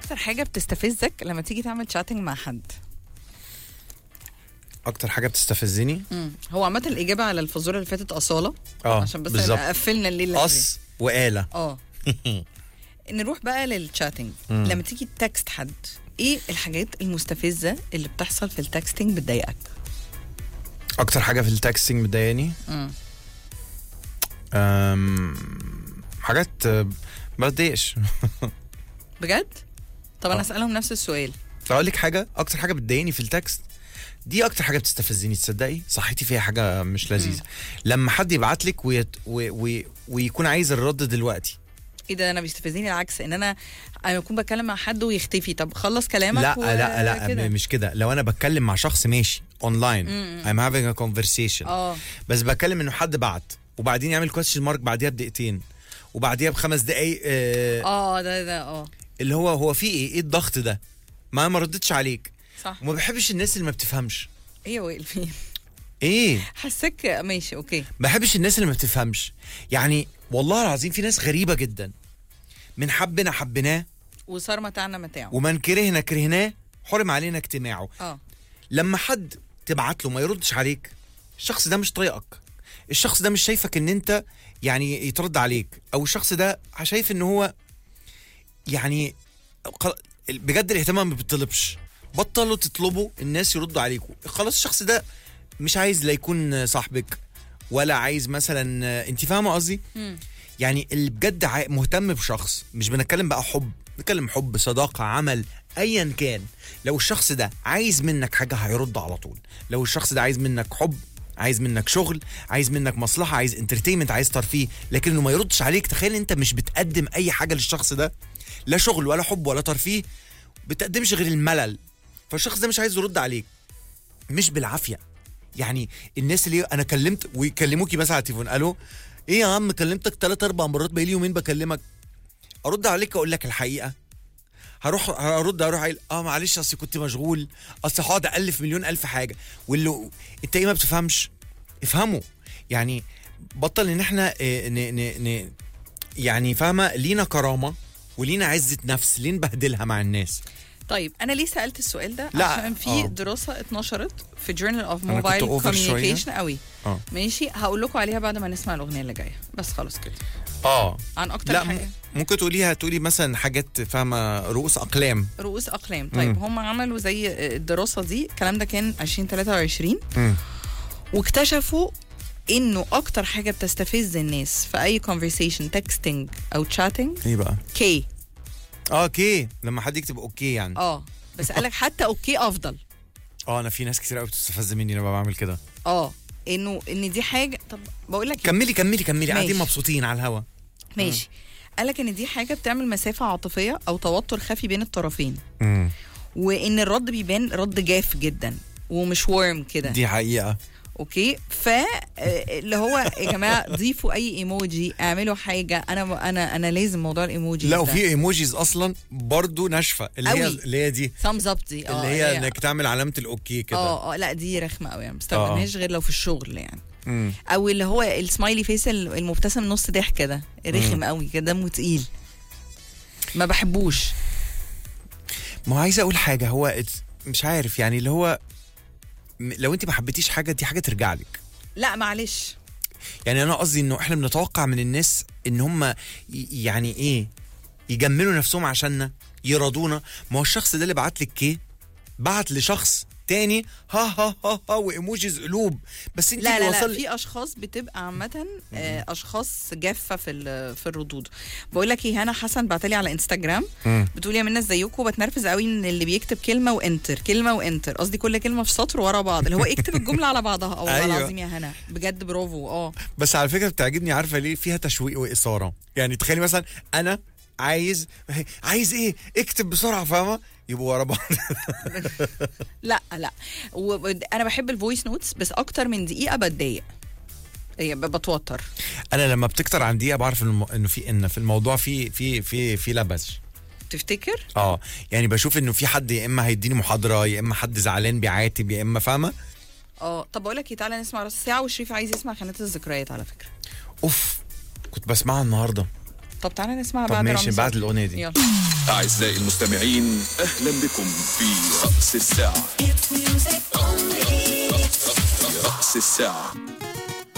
اكتر حاجه بتستفزك لما تيجي تعمل شاتنج مع حد اكتر حاجه بتستفزني مم. هو عامه الاجابه على الفزوره اللي فاتت اصاله اه عشان بس بالظبط نبقى قفلنا الليله دي. قص وآلة اه نروح بقى للشاتنج مم. لما تيجي تكست حد ايه الحاجات المستفزه اللي بتحصل في التكستنج بتضايقك اكتر حاجه في التكستنج مضايقاني مم. أم، حاجات آه، ما بتضايقش بجد طب انا آه. اسالهم نفس السؤال اقول لك حاجه اكتر حاجه بتضايقني في التكست دي اكتر حاجه بتستفزني تصدقي صحتي فيها حاجه مش لذيذه لما حد يبعت لك ويت و و ويكون عايز الرد دلوقتي ايه ده انا بيستفزني العكس ان انا انا بكون بتكلم مع حد ويختفي طب خلص كلامك لا و... لا لا كده. م- مش كده لو انا بتكلم مع شخص ماشي اونلاين مم. I'm having a conversation اه بس بتكلم انه حد بعت وبعدين يعمل كويستشن مارك بعديها بدقيقتين وبعديها بخمس دقايق آه اه ده ده اه اللي هو هو في ايه ايه الضغط ده ما ما ردتش عليك صح وما بحبش الناس اللي ما بتفهمش ايه يا وائل فين ايه حسك ماشي اوكي ما بحبش الناس اللي ما بتفهمش يعني والله العظيم في ناس غريبه جدا من حبنا حبناه وصار متاعنا متاعه ومن كرهنا كرهناه حرم علينا اجتماعه اه لما حد تبعت له ما يردش عليك الشخص ده مش طايقك الشخص ده مش شايفك ان انت يعني يترد عليك او الشخص ده شايف ان هو يعني قل- بجد الاهتمام ما بيطلبش بطلوا تطلبوا الناس يردوا عليكم خلاص الشخص ده مش عايز لا يكون صاحبك ولا عايز مثلا انت فاهمه قصدي مم. يعني اللي بجد عا- مهتم بشخص مش بنتكلم بقى حب بنتكلم حب صداقة عمل ايا كان لو الشخص ده عايز منك حاجة هيرد على طول لو الشخص ده عايز منك حب عايز منك شغل عايز منك مصلحة عايز انترتينمنت عايز ترفيه لكن انه ما يردش عليك تخيل انت مش بتقدم اي حاجة للشخص ده لا شغل ولا حب ولا ترفيه بتقدمش غير الملل فالشخص ده مش عايز يرد عليك مش بالعافية يعني الناس اللي انا كلمت ويكلموكي مثلا على التليفون الو ايه يا عم كلمتك ثلاث اربع مرات بقالي يومين بكلمك ارد عليك اقول لك الحقيقه هروح هرد هروح قايل اه معلش اصل كنت مشغول اصل هقعد الف مليون الف حاجه واللي انت ايه ما بتفهمش افهموا يعني بطل ان احنا آه، ن ن ن يعني فاهمه لينا كرامه ولينا عزه نفس ليه نبهدلها مع الناس طيب انا ليه سالت السؤال ده لا، عشان في آه. دراسه اتنشرت في جورنال اوف أنا كنت موبايل over شوية. كوميونيكيشن قوي اه ماشي هقول لكم عليها بعد ما نسمع الاغنيه اللي جايه بس خلاص كده اه عن اكتر لا حاجه م- ممكن تقوليها تقولي مثلا حاجات فاهمه رؤوس اقلام رؤوس اقلام طيب هم عملوا زي الدراسه دي الكلام ده كان 2023 مم. واكتشفوا انه اكتر حاجه بتستفز الناس في اي conversation تكستنج او chatting ايه بقى كي اه اوكي لما حد يكتب اوكي يعني اه بس قالك حتى اوكي افضل اه انا في ناس كتير قوي بتستفز مني لما بعمل كده اه انه ان دي حاجه طب بقول لك كملي كملي كملي قاعدين ماشي. مبسوطين على الهوا ماشي قالك ان دي حاجه بتعمل مسافه عاطفيه او توتر خفي بين الطرفين امم وان الرد بيبان رد جاف جدا ومش ورم كده دي حقيقه اوكي ف آه، اللي هو يا جماعه ضيفوا اي ايموجي اعملوا حاجه انا انا انا لازم موضوع الايموجي لا وفي ايموجيز اصلا برضو ناشفه اللي هي أوي. اللي هي دي ثامز اب دي اه اللي هي انك تعمل علامه الاوكي كده اه اه لا دي رخمه قوي يعني ما بستخدمهاش غير لو في الشغل يعني مم. او اللي هو السمايلي فيس المبتسم نص ضحك كده رخم قوي كده دمه تقيل ما بحبوش ما هو عايز اقول حاجه هو it's- مش عارف يعني اللي هو م- لو انت ما حبيتيش حاجه دي حاجه ترجع لك لا معلش يعني انا قصدي انه احنا بنتوقع من الناس ان هم ي- يعني ايه يجملوا نفسهم عشاننا يرضونا ما هو الشخص ده اللي بعت لك كيه بعت لشخص تاني ها ها ها ها وايموجيز قلوب بس انت لا اللي لا لا وصل في اشخاص بتبقى عامه آه، اشخاص جافه في ال- في الردود بقول لك ايه هنا حسن بعتلي على انستجرام مم. بتقول يا منى ازيكم بتنرفز قوي ان اللي بيكتب كلمه وانتر كلمه وانتر قصدي كل كلمه في سطر ورا بعض اللي هو اكتب الجمله على بعضها اه والله أيوة. العظيم يا هنا بجد برافو اه بس على فكره بتعجبني عارفه ليه فيها تشويق واثاره يعني تخيلي مثلا انا عايز عايز ايه اكتب بسرعه فاهمه يبقوا ورا بعض لا لا وانا بحب الفويس نوتس بس اكتر من دقيقه بتضايق هي ب- بتوتر انا لما بتكتر عن دقيقه بعرف الم... انه في ان في الموضوع في في في في لبس تفتكر اه يعني بشوف انه في حد يا اما هيديني محاضره يا اما حد زعلان بيعاتب يا اما فاهمه اه طب بقول لك ايه تعالى نسمع راس الساعه وشريف عايز يسمع خانات الذكريات على فكره اوف كنت بسمعها النهارده طب تعالى نسمعها طب بعد ماشي رامز بعد صبري. الاغنيه دي يلا أعزائي المستمعين أهلا بكم في رأس الساعة في رأس الساعة